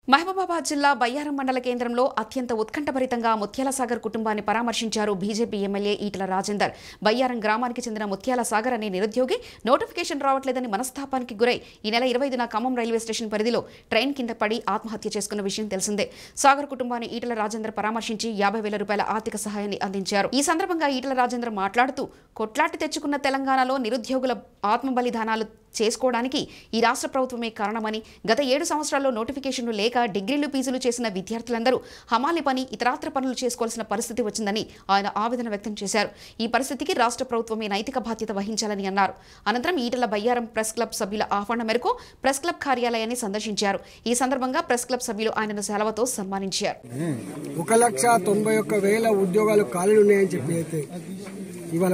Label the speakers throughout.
Speaker 1: మహబూబాబాద్ జిల్లా బయ్యారం మండల కేంద్రంలో అత్యంత ఉత్కంఠభరితంగా ముత్యాల సాగర్ కుటుంబాన్ని పరామర్శించారు బీజేపీ ఎమ్మెల్యే ఈటల రాజేందర్ బయ్యారం గ్రామానికి చెందిన ముత్యాల సాగర్ అనే నిరుద్యోగి నోటిఫికేషన్ రావట్లేదని మనస్తాపానికి గురై ఈ నెల ఇరవై ఐదున ఖమ్మం రైల్వే స్టేషన్ పరిధిలో ట్రైన్ కింద పడి ఆత్మహత్య చేసుకున్న విషయం తెలిసిందే సాగర్ కుటుంబాన్ని ఈటల రాజేందర్ పరామర్శించి యాభై వేల రూపాయల ఆర్థిక సహాయాన్ని అందించారు ఈ సందర్భంగా ఈటల రాజేందర్ మాట్లాడుతూ కొట్లాటి తెచ్చుకున్న తెలంగాణలో నిరుద్యోగుల ఆత్మ బలిదానాలు చేసుకోవడానికి ఈ రాష్ట్ర ప్రభుత్వమే కారణమని గత ఏడు సంవత్సరాల్లో నోటిఫికేషన్లు లేక డిగ్రీలు పీజీలు చేసిన విద్యార్థులందరూ హమాలి పని ఇతరాత్ర పనులు చేసుకోవాల్సిన పరిస్థితి వచ్చిందని ఆయన ఆవేదన వ్యక్తం చేశారు ఈ పరిస్థితికి రాష్ట్ర ప్రభుత్వమే నైతిక బాధ్యత వహించాలని అన్నారు అనంతరం ఈటల బయ్యారం ప్రెస్ క్లబ్ సభ్యుల ఆహ్వానం మేరకు ప్రెస్ క్లబ్ కార్యాలయాన్ని సందర్శించారు ఈ సందర్భంగా ప్రెస్ క్లబ్ సభ్యులు ఆయనను సెలవుతో సన్మానించారు
Speaker 2: ఒక లక్ష తొంభై ఒక్క వేల ఉద్యోగాలు ఖాళీలు ఉన్నాయని చెప్పి అయితే ఇవాళ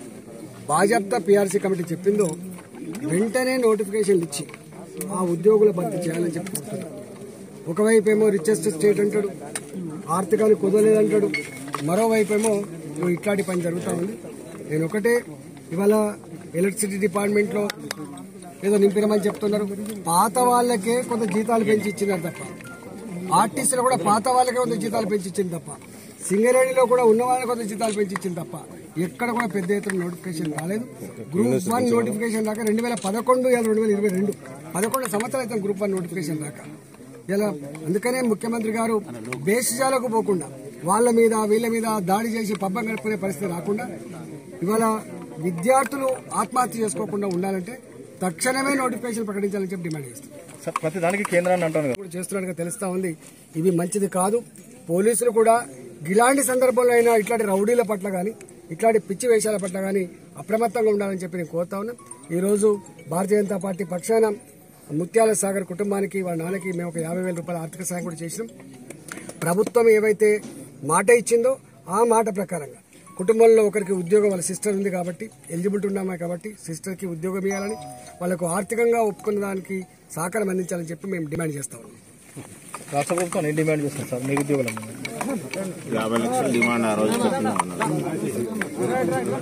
Speaker 2: భాజపా పిఆర్సీ కమిటీ చెప్పిందో వెంటనే నోటిఫికేషన్లు ఇచ్చి ఆ ఉద్యోగుల భర్తీ చేయాలని చెప్పి కోరుతున్నారు ఒకవైపు ఏమో రిచెస్ట్ స్టేట్ అంటాడు ఆర్థికాలు కుదరలేదంటాడు మరోవైపు ఏమో ఇగో ఇట్లాంటి పని జరుగుతూ ఉంది నేను ఒకటే ఇవాళ ఎలక్ట్రిసిటీ డిపార్ట్మెంట్లో ఏదో నింపినమని చెప్తున్నారు పాత వాళ్ళకే కొంత జీతాలు పెంచి ఇచ్చినారు తప్ప ఆర్టీసీలో కూడా పాత వాళ్ళకే కొంత జీతాలు పెంచి ఇచ్చింది తప్ప సింగరేణిలో కూడా ఉన్న వాళ్ళకి కొంత జీతాలు పెంచి ఇచ్చింది తప్ప ఎక్కడ కూడా పెద్ద ఎత్తున నోటిఫికేషన్ రాలేదు గ్రూప్ వన్ నోటిఫికేషన్ దాకా రెండు వేల పదకొండు ఇలా రెండు వేల ఇరవై రెండు పదకొండు సంవత్సరాలు అయితే గ్రూప్ వన్ నోటిఫికేషన్ దాకా ఇలా అందుకనే ముఖ్యమంత్రి గారు దేశాలకు పోకుండా వాళ్ళ మీద వీళ్ళ మీద దాడి చేసి పబ్బం గడుపుకునే పరిస్థితి రాకుండా ఇవాళ విద్యార్థులు ఆత్మహత్య చేసుకోకుండా ఉండాలంటే తక్షణమే నోటిఫికేషన్ ప్రకటించాలని చెప్పి డిమాండ్ చేస్తారు
Speaker 3: సార్ ప్రతి దానికి కేంద్రాన్ని అంటాను కదా
Speaker 2: కూడా చేస్తున్నట్టుగా తెలుస్తా ఉంది ఇవి మంచిది కాదు పోలీసులు కూడా ఇలాంటి సందర్భంలో అయినా ఇట్లాంటి రౌడీల పట్ల కానీ ఇట్లాంటి పిచ్చి వేషాల పట్ల కానీ అప్రమత్తంగా ఉండాలని చెప్పి నేను కోరుతా ఉన్నా ఈరోజు భారతీయ జనతా పార్టీ పక్షాన ముత్యాల సాగర్ కుటుంబానికి వాళ్ళ నాన్నకి మేము ఒక యాభై వేల రూపాయల ఆర్థిక సాయం కూడా చేసినాం ప్రభుత్వం ఏవైతే మాట ఇచ్చిందో ఆ మాట ప్రకారంగా కుటుంబంలో ఒకరికి ఉద్యోగం వాళ్ళ సిస్టర్ ఉంది కాబట్టి ఎలిజిబిలిటీ ఉన్నామే కాబట్టి సిస్టర్కి ఉద్యోగం ఇవ్వాలని వాళ్ళకు ఆర్థికంగా ఒప్పుకున్న దానికి సహకారం అందించాలని చెప్పి మేము డిమాండ్ చేస్తా ఉన్నాం
Speaker 3: రాష్ట్ర ప్రభుత్వం ఏం డిమాండ్ చేస్తుంది సార్ నిరుద్యోగుల
Speaker 4: యాభై లక్షల డిమాండ్ ఆ రోజు చెప్పినా ఉన్నది